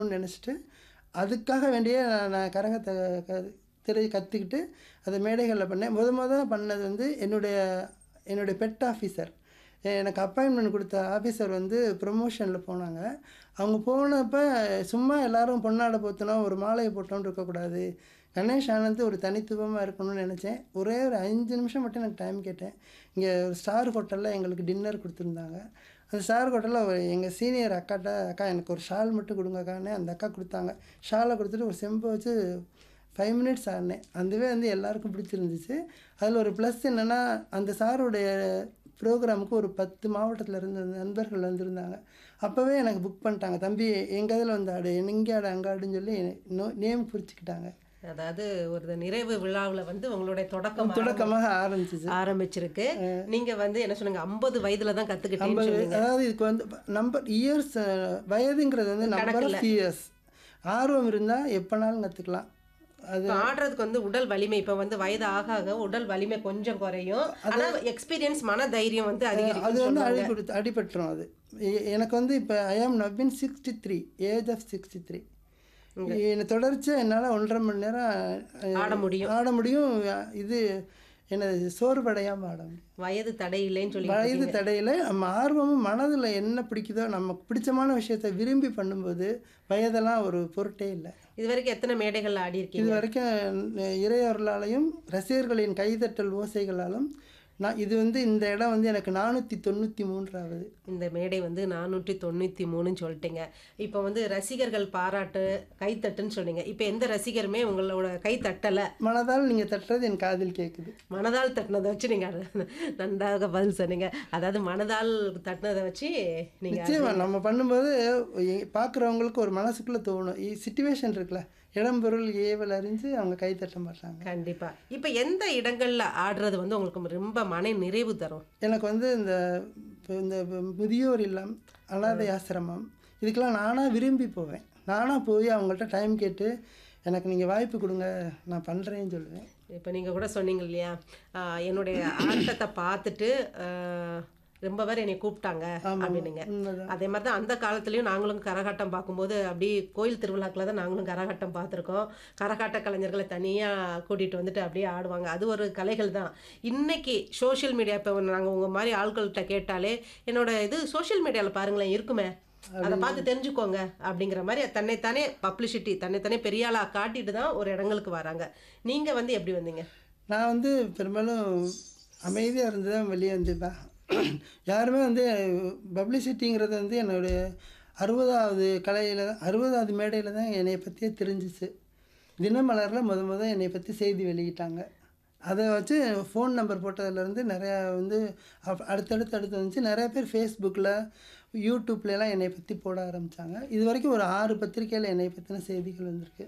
நினச்சிட்டு அதுக்காக வேண்டிய நான் நான் கரகத்தை க திரை கற்றுக்கிட்டு அதை மேடைகளில் பண்ணேன் முத முத பண்ணது வந்து என்னுடைய என்னுடைய பெட் ஆஃபீஸர் எனக்கு அப்பாயின்மெண்ட் கொடுத்த ஆஃபீஸர் வந்து ப்ரொமோஷனில் போனாங்க அவங்க போனப்போ சும்மா எல்லாரும் பொன்னாடை போத்தணும் ஒரு மாலையை போட்டோன்னு இருக்கக்கூடாது கணேஷ் ஆனந்த் ஒரு தனித்துவமாக இருக்கணும்னு நினச்சேன் ஒரே ஒரு அஞ்சு நிமிஷம் மட்டும் எனக்கு டைம் கேட்டேன் இங்கே ஒரு ஸ்டார் ஹோட்டலில் எங்களுக்கு டின்னர் கொடுத்துருந்தாங்க அந்த ஸ்டார் ஹோட்டலில் எங்கள் சீனியர் அக்காட்ட அக்கா எனக்கு ஒரு ஷால் மட்டும் கொடுங்கக்கான்னு அந்த அக்கா கொடுத்தாங்க ஷாலை கொடுத்துட்டு ஒரு செம்பை வச்சு ஃபைவ் மினிட்ஸ் ஆடினேன் அதுவே வந்து எல்லாருக்கும் பிடிச்சிருந்துச்சு அதில் ஒரு ப்ளஸ் என்னென்னா அந்த சாருடைய ப்ரோக்ராமுக்கு ஒரு பத்து மாவட்டத்தில் இருந்து நண்பர்கள் வந்திருந்தாங்க அப்போவே எனக்கு புக் பண்ணிட்டாங்க தம்பி எங்கள் இதில் வந்து ஆடு இங்கே ஆடு அங்கே ஆடுன்னு சொல்லி நோ நேம் குறிச்சிக்கிட்டாங்க அதாவது ஒரு நிறைவு விழாவில் வந்து உங்களுடைய தொடக்கம் தொடக்கமாக ஆரம்பிச்சிச்சு ஆரம்பிச்சிருக்கு நீங்க வந்து என்ன சொன்னீங்க ஐம்பது வயதுல தான் கத்துக்கிட்டீங்கன்னு ஐம்பது சொன்னீங்க அதாவது இதுக்கு வந்து நம்பர் இயர்ஸ் வயதுங்கிறது வந்து நம்பர் ஆஃப் இயர்ஸ் ஆர்வம் இருந்தால் எப்போனாலும் கற்றுக்கலாம் அது இப்ப ஆடுறதுக்கு வந்து உடல் வலிமை இப்ப வந்து வயது ஆக ஆக உடல் வலிமை கொஞ்சம் குறையும் ஆனா எக்ஸ்பீரியன்ஸ் மன தைரியம் வந்து அது அதிகரிக்கும் வந்து அடிபடுத்து அடிபட்டுரும் அது எ- எனக்கு வந்து இப்போ I am Naveen sixty three age of sixty three என்னை தொடர்ச்சியாக என்னால் ஒன்றரை மணி நேரம் அஹ், ஆட முடியும் ஆட முடியும் இது என்னது சோர்வடையாமல் ஆட முடியும் வயது தடை இல்லைன்னு சொல்லி வயது தடையில் நம்ம ஆர்வமும் மனதில் என்ன பிடிக்குதோ நமக்கு பிடிச்சமான விஷயத்தை விரும்பி பண்ணும்போது வயதெல்லாம் ஒரு பொருட்டே இல்லை இது வரைக்கும் எத்தனை மேடைகள்ல ஆடி இருக்கீங்க இது வரைக்கும் இறையவர்களாலையும் ரசிகர்களின் கைதட்டல் ஓசைகளாலும் நான் இது வந்து இந்த இடம் வந்து எனக்கு நானூற்றி தொண்ணூற்றி மூன்றாவது இந்த மேடை வந்து நானூற்றி தொண்ணூற்றி மூணுன்னு சொல்லிட்டீங்க இப்போ வந்து ரசிகர்கள் பாராட்டு கைத்தட்டுன்னு சொன்னீங்க இப்போ எந்த ரசிகருமே உங்களோட கை தட்டலை மனதால் நீங்கள் தட்டுறது என் காதில் கேட்குது மனதால் தட்டினதை வச்சு நீங்கள் நன்றாக பதில் சொன்னீங்க அதாவது மனதால் தட்டினதை வச்சு நீங்கள் நிச்சயமா நம்ம பண்ணும்போது பார்க்குறவங்களுக்கு ஒரு மனசுக்குள்ளே தோணும் சுச்சுவேஷன் இருக்குல்ல இடம் பொருள் ஏவல் அறிஞ்சு அவங்க கை தட்ட மாட்டாங்க கண்டிப்பா இப்போ எந்த இடங்கள்ல ஆடுறது வந்து உங்களுக்கு ரொம்ப மன நிறைவு தரும் எனக்கு வந்து இந்த இப்போ இந்த முதியோர் இல்லம் அனாதை ஆசிரமம் இதுக்கெல்லாம் நானாக விரும்பி போவேன் நானாக போய் அவங்கள்ட்ட டைம் கேட்டு எனக்கு நீங்கள் வாய்ப்பு கொடுங்க நான் பண்ணுறேன்னு சொல்லுவேன் இப்போ நீங்கள் கூட சொன்னீங்க இல்லையா ஆஹ் என்னுடைய ஆட்டத்தை பார்த்துட்டு ஆஹ் ரொம்ப பேர் என்னை கூப்பிட்டாங்க அப்படின்னுங்க உண்மைதான் அதே மாதிரி தான் அந்த காலத்துலேயும் நாங்களும் கரகாட்டம் பார்க்கும்போது அப்படியே கோயில் திருவிழாக்களில் தான் நாங்களும் கரகாட்டம் பார்த்துருக்கோம் கரகாட்ட கலைஞர்களை தனியாக கூட்டிகிட்டு வந்துட்டு அப்படியே ஆடுவாங்க அது ஒரு கலைகள் தான் இன்னைக்கு சோஷியல் மீடியா இப்போ நாங்கள் உங்கள் மாதிரி ஆட்கள்கிட்ட கேட்டாலே என்னோட இது சோஷியல் மீடியாவில் பாருங்களேன் இருக்குமே அதை பார்த்து தெரிஞ்சுக்கோங்க அப்படிங்கிற மாதிரி தன்னைத்தானே பப்ளிசிட்டி தன்னைத்தானே பெரிய ஆளாக காட்டிட்டு தான் ஒரு இடங்களுக்கு வராங்க நீங்கள் வந்து எப்படி வந்தீங்க நான் வந்து பெரும்பாலும் அமைதியாக இருந்து தான் வெளியே வந்துப்பேன் யாருமே வந்து பப்ளிசிட்டிங்கிறது வந்து என்னுடைய அறுபதாவது கலையில் அறுபதாவது மேடையில் தான் என்னை பற்றியே தெரிஞ்சிச்சு தினமலரில் முத முத என்னை பற்றி செய்தி வெளியிட்டாங்க அதை வச்சு ஃபோன் நம்பர் போட்டதுலேருந்து நிறையா வந்து அப்- அடுத்தடுத்து அடுத்து வந்துச்சு நிறைய பேர் ஃபேஸ்புக்கில் யூடியூப்லலாம் என்னை பற்றி போட ஆரம்பித்தாங்க இது வரைக்கும் ஒரு ஆறு பத்திரிக்கையில் என்னை பற்றின செய்திகள் வந்திருக்கு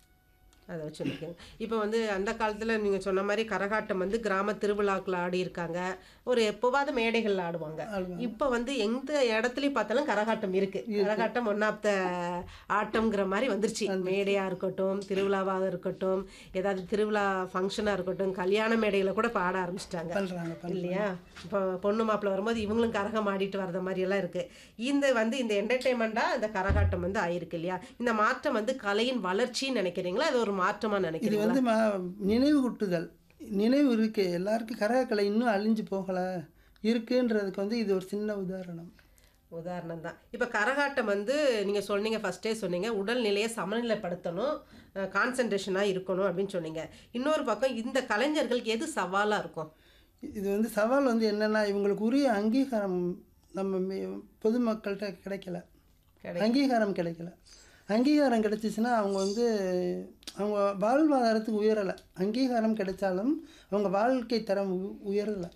அதை வச்சுருக்கேன் இப்போ வந்து அந்த காலத்தில் நீங்கள் சொன்ன மாதிரி கரகாட்டம் வந்து கிராம திருவிழாக்கள் ஆடி இருக்காங்க ஒரு எப்போவாவது மேடைகளில் ஆடுவாங்க இப்போ வந்து எந்த இடத்துலையும் பார்த்தாலும் கரகாட்டம் இருக்கு கரகாட்டம் ஒன் ஆஃப் த ஆட்டம்ங்கிற மாதிரி வந்துருச்சு மேடையாக இருக்கட்டும் திருவிழாவாக இருக்கட்டும் ஏதாவது திருவிழா ஃபங்க்ஷனாக இருக்கட்டும் கல்யாண மேடைகளை கூட இப்போ ஆட ஆரம்பிச்சிட்டாங்க பண்ணுறாங்க இல்லையா இப்போ பொண்ணு மாப்பிள்ளை வரும்போது இவங்களும் கரகம் ஆடிட்டு வரத மாதிரி எல்லாம் இருக்கு இந்த வந்து இந்த என்டர்டைன்மெண்ட்டாக இந்த கரகாட்டம் வந்து ஆயிருக்கு இல்லையா இந்த மாற்றம் வந்து கலையின் வளர்ச்சின்னு நினைக்கிறீங்களா அது ஒரு மாற்றமா இது நினைக்கிறீங்களா வந்து ம- நினைவு கூட்டுதல் நினைவு இருக்கு எல்லாருக்கும் கரகக்கலை இன்னும் அழிஞ்சு போகலை இருக்குன்றதுக்கு வந்து இது ஒரு சின்ன உதாரணம் உதாரணம் தான் இப்போ கரகாட்டம் வந்து நீங்கள் சொன்னீங்க ஃபர்ஸ்டே சொன்னீங்க உடல்நிலையை சமநிலைப்படுத்தணும் கான்சன்ட்ரேஷனாக இருக்கணும் அப்படின்னு சொன்னீங்க இன்னொரு பக்கம் இந்த கலைஞர்களுக்கு எது சவாலாக இருக்கும் இது வந்து சவால் வந்து என்னன்னா இவங்களுக்கு உரிய அங்கீகாரம் நம்ம மி- பொதுமக்கள்கிட்ட கிடைக்கல அங்கீகாரம் கிடைக்கல அங்கீகாரம் கிடைச்சிச்சுன்னா அவங்க வந்து அவங்க வாழ்வாதாரத்துக்கு உயரலை அங்கீகாரம் கிடைச்சாலும் அவங்க வாழ்க்கை தரம் உ- உயரலை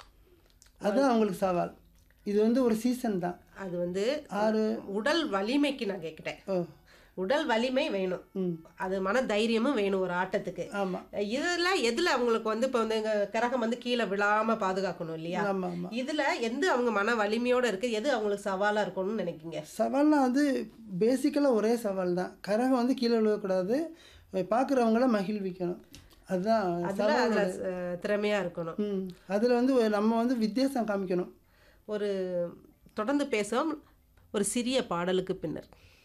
அதுதான் அவங்களுக்கு சவால் இது வந்து ஒரு சீசன் தான் அது வந்து ஆறு உடல் வலிமைக்கு நான் கேட்குறேன் ஓ உடல் வலிமை வேணும் ம் அது மன தைரியமும் வேணும் ஒரு ஆட்டத்துக்கு ஆமாம் இதெல்லாம் எதுல அவங்களுக்கு வந்து இப்போ வந்து எங்க கரகம் வந்து கீழே விழாம பாதுகாக்கணும் இல்லையா ஆமாம் ஆமாம் இதுல எந்த அவங்க மன வலிமையோட இருக்கு எது அவங்களுக்கு சவாலா இருக்கணும்னு நினைக்கிங்க சவால்னா வந்து பேசிக்கலாக ஒரே சவால் தான் கரகம் வந்து கீழே விழுவக்கூடாது பார்க்குறவங்கள மகிழ்விக்கணும் அதுதான் அதுல அதுல அஹ், திறமையா இருக்கணும் ம் அதில் வந்து ஒரு- நம்ம வந்து வித்தியாசம் காமிக்கணும் ஒரு தொடர்ந்து பேசுவோம் ஒரு சிறிய பாடலுக்கு பின்னர்